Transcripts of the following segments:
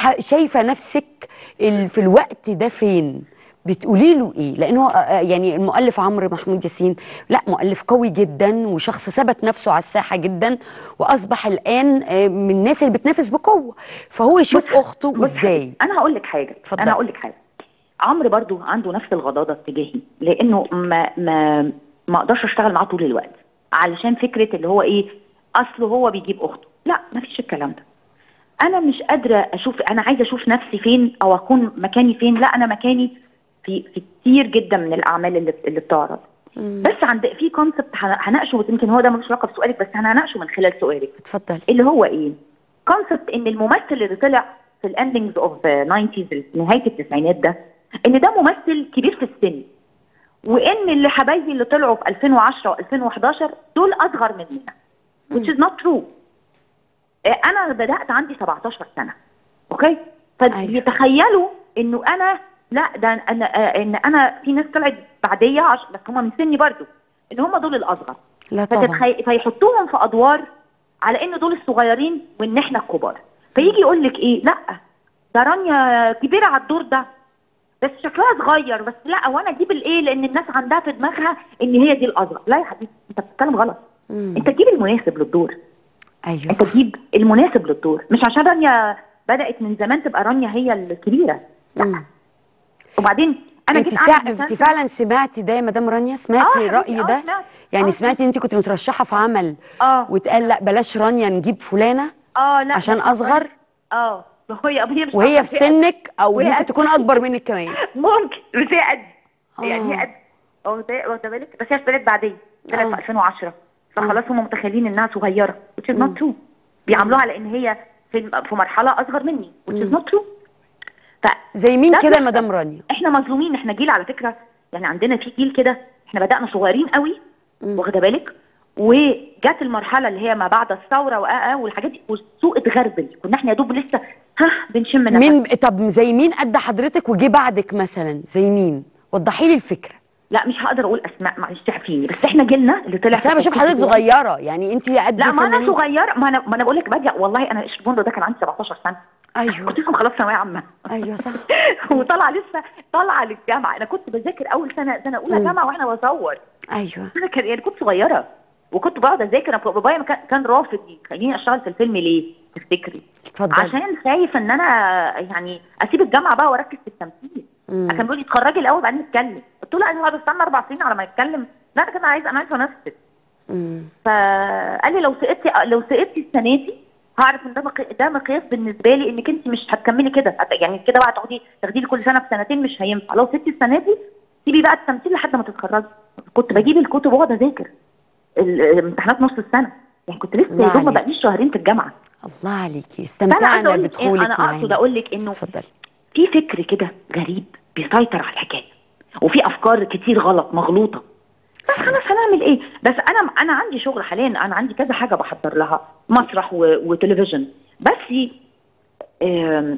ح- شايفه نفسك ال- في الوقت ده فين بتقولي له ايه لانه آه، يعني المؤلف عمرو محمود ياسين لا مؤلف قوي جدا وشخص ثبت نفسه على الساحه جدا واصبح الان آه، من الناس اللي بتنافس بقوه فهو يشوف اخته بص ازاي انا هقول لك حاجه اتفضلي. انا هقول لك حاجه عمرو برضو عنده نفس الغضاضه اتجاهي لانه ما ما ما اقدرش اشتغل معاه طول الوقت علشان فكره اللي هو ايه اصله هو بيجيب اخته لا ما فيش الكلام ده انا مش قادره اشوف انا عايزه اشوف نفسي فين او اكون مكاني فين لا انا مكاني في في كتير جدا من الاعمال اللي اللي بتعرض بس عند في كونسبت هناقشه يمكن هو ده ملوش علاقه بسؤالك بس هنناقشه من خلال سؤالك اتفضلي اللي هو ايه؟ كونسبت ان الممثل اللي طلع في الاندنجز اوف 90 نهايه التسعينات ده ان ده ممثل كبير في السن وان اللي حبايبي اللي طلعوا في 2010 و2011 دول اصغر مننا which is not true آه، انا بدات عندي 17 سنه اوكي فبيتخيلوا انه انا لا ده انا آه، ان انا في ناس طلعت بعديه عش... بس هم من سني برضو ان هم دول الاصغر لا طبعا فتتخي... فيحطوهم في ادوار على ان دول الصغيرين وان احنا الكبار فيجي يقول لك ايه لا ده رانيا كبيره على الدور ده بس شكلها صغير بس لا وانا اجيب الايه لان الناس عندها في دماغها ان هي دي الاصغر لا يا حبيبي انت بتتكلم غلط مم. انت تجيب المناسب للدور ايوه انت صح تجيب المناسب للدور مش عشان رانيا بدات من زمان تبقى رانيا هي الكبيره مم. وبعدين انا انت جيت سا... أعمل انت مسلسل- فعلا سمعتي ده يا مدام رانيا سمعتي آه، الراي حبيبتي، آه، ده سمعت. يعني آه، سمعتي انت كنت مترشحه في عمل اه واتقال لا بلاش رانيا نجيب فلانه اه لا عشان ده- اصغر اه هي هي مش وهي في أصغر، هي سنك او وهي ممكن قد- تكون اكبر منك كمان ممكن بس هي قد يعني آه. هي قد واخده واخده بالك بس هي طلعت بعدين طلعت آه. في 2010 فخلاص هم متخيلين انها صغيره which is not true بيعاملوها على ان هي في في مرحله اصغر مني which is not true ف زي مين ده كده يا بيحصل. مدام رانيا احنا مظلومين احنا جيل على فكره يعني عندنا في جيل كده احنا بدانا صغيرين قوي واخده بالك وجت المرحله اللي هي ما بعد الثوره وآه والحاجات دي والسوق اتغربل كنا احنا يا دوب لسه ها بنشم نفس مين طب زي مين قد حضرتك وجي بعدك مثلا زي مين وضحي لي الفكره لا مش هقدر اقول اسماء معلش تعرفيني بس احنا جيلنا اللي طلع بس انا في بشوف التوقيت حضرتك ده- صغيره يعني انت قد لا ما انا فنانين. صغيره ما انا ما انا بقول لك بادئه والله انا الشبوندو ده كان عندي 17 سنه ايوه كنت لسه خلاص ثانويه عامه ايوه صح وطالعه لسه طالعه للجامعه انا كنت بذاكر اول سنه سنه اولى مم. جامعه واحنا بصور ايوه انا كان يعني كنت صغيره وكنت بقعد اذاكر أنا بابايا ما كان كان رافض يخليني اشتغل في الفيلم ليه تفتكري اتفضلي عشان خايف ان انا يعني اسيب الجامعه بقى واركز في التمثيل مم. كان بيقول لي اتخرجي الاول بعدين نتكلم قلت له لا انا هستنى اربع سنين على ما يتكلم لا انا كده عايز انا عايزه انفذ مم. فقال لي لو سقطتي لو سقطتي السنه دي هعرف ان ده مقي- ده مقياس بالنسبه لي انك انت مش هتكملي كده هت- يعني كده بقى تاخدي تاخدي لي كل سنه في سنتين مش هينفع لو سبتي السنه دي سيبي بقى التمثيل لحد ما تتخرجي كنت بجيب الكتب واقعد اذاكر ال- الامتحانات نص السنه يعني كنت لسه الله يا دوب ما عليك. بقاليش شهرين في الجامعه الله عليكي فانا عايزه استمتعنا اقول لك إيه بدخولك انا اقصد معانا اقول لك انه اتفضلي في فكر كده غريب بيسيطر على الحكايه وفي افكار كتير غلط مغلوطه بس خلاص هنعمل ايه بس انا انا عندي شغل حاليا انا عندي كذا حاجه بحضر لها مسرح و- وتلفزيون بس آم،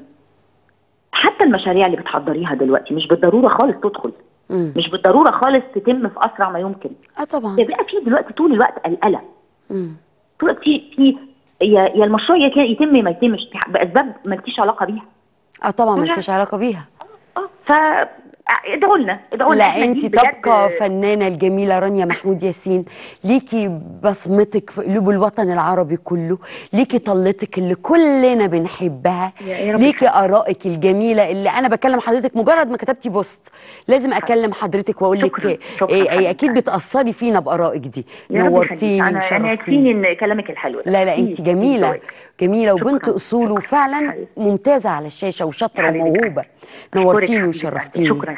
حتى المشاريع اللي بتحضريها دلوقتي مش بالضروره خالص تدخل مم. مش بالضروره خالص تتم في اسرع ما يمكن اه طبعا بيبقى في دلوقتي طول الوقت قلقله مم. طول الوقت في في يا يا المشروع يا كان يتم ما يتمش باسباب مالكيش علاقه بيها اه طبعا لا. مالكيش علاقه بيها اه ف ادعوا لنا ادعوا لنا لا إحنا انت جيل بجد- تبقى فنانه الجميله رانيا محمود ياسين ليكي بصمتك في قلوب الوطن العربي كله ليكي طلتك اللي كلنا بنحبها يا- يا رب ليكي ارائك الجميله اللي انا بكلم حضرتك مجرد ما كتبتي بوست لازم اكلم حضرتك واقول لك شكراً. شكراً إيه إيه حبيبتي. اكيد بتاثري فينا بارائك دي يا رب نورتيني يخليك. انا انا وشرفتيني يكفيني ان كلامك الحلو ده لا لا انت يكفيني جميله ذوقك. جميله وبنت شكراً. اصول شكراً. وفعلا حبيبتي. ممتازه على الشاشه وشاطره حبيبتي. وموهوبه أشكرك نورتيني حبيبتي. وشرفتيني شكرا